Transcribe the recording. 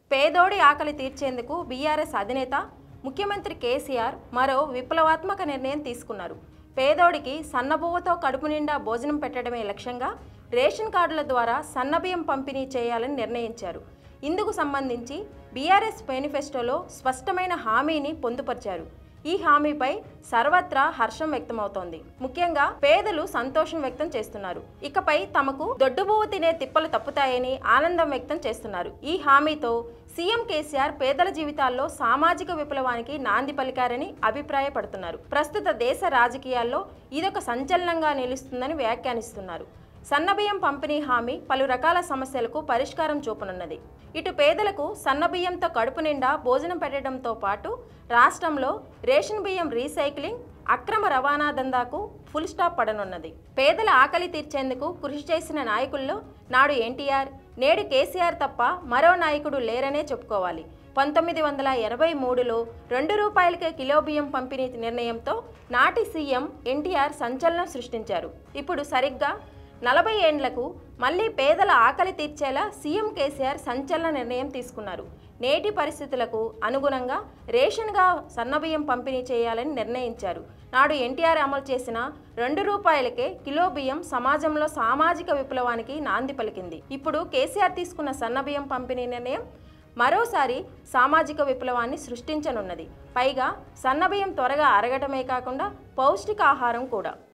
పేదోడి ఆకలి తీర్చేందుకు బీఆర్ఎస్ అధినేత ముఖ్యమంత్రి కేసీఆర్ మరో విప్లవాత్మక నిర్ణయం తీసుకున్నారు పేదోడికి సన్నబువ్వతో కడుపు నిండా భోజనం పెట్టడమే లక్ష్యంగా రేషన్ కార్డుల ద్వారా సన్నబియ్యం పంపిణీ చేయాలని నిర్ణయించారు ఇందుకు సంబంధించి బీఆర్ఎస్ మేనిఫెస్టోలో స్పష్టమైన హామీని పొందుపరిచారు ఈ హామీపై సర్వత్రా హర్షం వ్యక్తమవుతోంది ముఖ్యంగా పేదలు సంతోషం వ్యక్తం చేస్తున్నారు ఇకపై తమకు దొడ్డుబువ్వు తినే తిప్పలు తప్పుతాయని ఆనందం వ్యక్తం చేస్తున్నారు ఈ హామీతో సీఎం కేసీఆర్ పేదల జీవితాల్లో సామాజిక విప్లవానికి నాంది పలికారని అభిప్రాయపడుతున్నారు ప్రస్తుత దేశ రాజకీయాల్లో ఇదొక సంచలనంగా నిలుస్తుందని వ్యాఖ్యానిస్తున్నారు సన్నబియ్యం పంపిణీ హామీ పలు రకాల సమస్యలకు పరిష్కారం చూపనున్నది ఇటు పేదలకు సన్నబియ్యంతో కడుపు నిండా భోజనం పెట్టడంతో పాటు రాష్ట్రంలో రేషన్ బియ్యం రీసైక్లింగ్ అక్రమ రవాణా దందాకు ఫుల్ స్టాప్ పడనున్నది పేదల ఆకలి తీర్చేందుకు కృషి చేసిన నాయకుల్లో నాడు ఎన్టీఆర్ నేడు కేసీఆర్ తప్ప మరో నాయకుడు లేరనే చెప్పుకోవాలి పంతొమ్మిది వందల ఎనభై మూడులో రెండు రూపాయలకే కిలో బియ్యం పంపిణీ నిర్ణయంతో నాటి సీఎం ఎన్టీఆర్ సంచలనం సృష్టించారు ఇప్పుడు సరిగ్గా నలభై ఏండ్లకు మళ్ళీ పేదల ఆకలి తీర్చేలా సీఎం కేసీఆర్ సంచలన నిర్ణయం తీసుకున్నారు నేటి పరిస్థితులకు అనుగుణంగా రేషన్గా సన్నబియ్యం పంపిణీ చేయాలని నిర్ణయించారు నాడు ఎన్టీఆర్ అమలు చేసిన రెండు రూపాయలకే కిలో బియ్యం సమాజంలో సామాజిక విప్లవానికి నాంది పలికింది ఇప్పుడు కేసీఆర్ తీసుకున్న సన్నబియ్యం పంపిణీ నిర్ణయం మరోసారి సామాజిక విప్లవాన్ని సృష్టించనున్నది పైగా సన్నబియ్యం త్వరగా అరగటమే కాకుండా పౌష్టికాహారం కూడా